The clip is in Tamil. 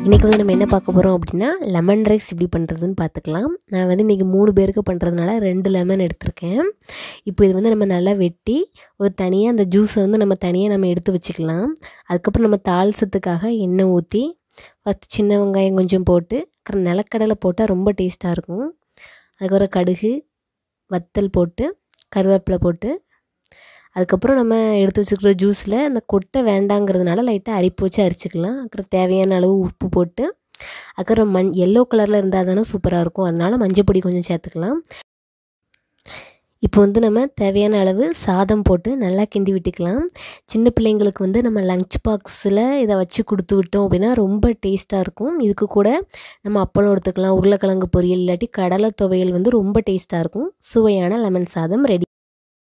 இன்றைக்கி வந்து நம்ம என்ன பார்க்க போகிறோம் அப்படின்னா லெமன் ரைஸ் எப்படி பண்ணுறதுன்னு பார்த்துக்கலாம் நான் வந்து இன்றைக்கி மூணு பேருக்கு பண்ணுறதுனால ரெண்டு லெமன் எடுத்திருக்கேன் இப்போ இது வந்து நம்ம நல்லா வெட்டி ஒரு தனியாக அந்த ஜூஸை வந்து நம்ம தனியாக நம்ம எடுத்து வச்சுக்கலாம் அதுக்கப்புறம் நம்ம தாளிசத்துக்காக எண்ணெய் ஊற்றி ஃபஸ்ட் சின்ன வெங்காயம் கொஞ்சம் போட்டு அப்புறம் நிலக்கடலை போட்டால் ரொம்ப டேஸ்ட்டாக இருக்கும் அதுக்கப்புறம் கடுகு வத்தல் போட்டு கருவேப்பிலை போட்டு அதுக்கப்புறம் நம்ம எடுத்து வச்சுருக்கிற ஜூஸில் அந்த கொட்டை வேண்டாங்கிறதுனால லைட்டாக அரிப்பு வச்சு அரிச்சிக்கலாம் அப்புறம் தேவையான அளவு உப்பு போட்டு அதுக்கப்புறம் மண் எல்லோ கலரில் இருந்தால் தானே சூப்பராக இருக்கும் அதனால் மஞ்சள் பொடி கொஞ்சம் சேர்த்துக்கலாம் இப்போ வந்து நம்ம தேவையான அளவு சாதம் போட்டு நல்லா கிண்டி விட்டுக்கலாம் சின்ன பிள்ளைங்களுக்கு வந்து நம்ம லஞ்ச் பாக்ஸில் இதை வச்சு கொடுத்து விட்டோம் அப்படின்னா ரொம்ப டேஸ்ட்டாக இருக்கும் இதுக்கு கூட நம்ம அப்பளம் எடுத்துக்கலாம் உருளைக்கிழங்கு பொரியல் இல்லாட்டி கடலை துவையல் வந்து ரொம்ப டேஸ்ட்டாக இருக்கும் சுவையான லெமன் சாதம் ரெடி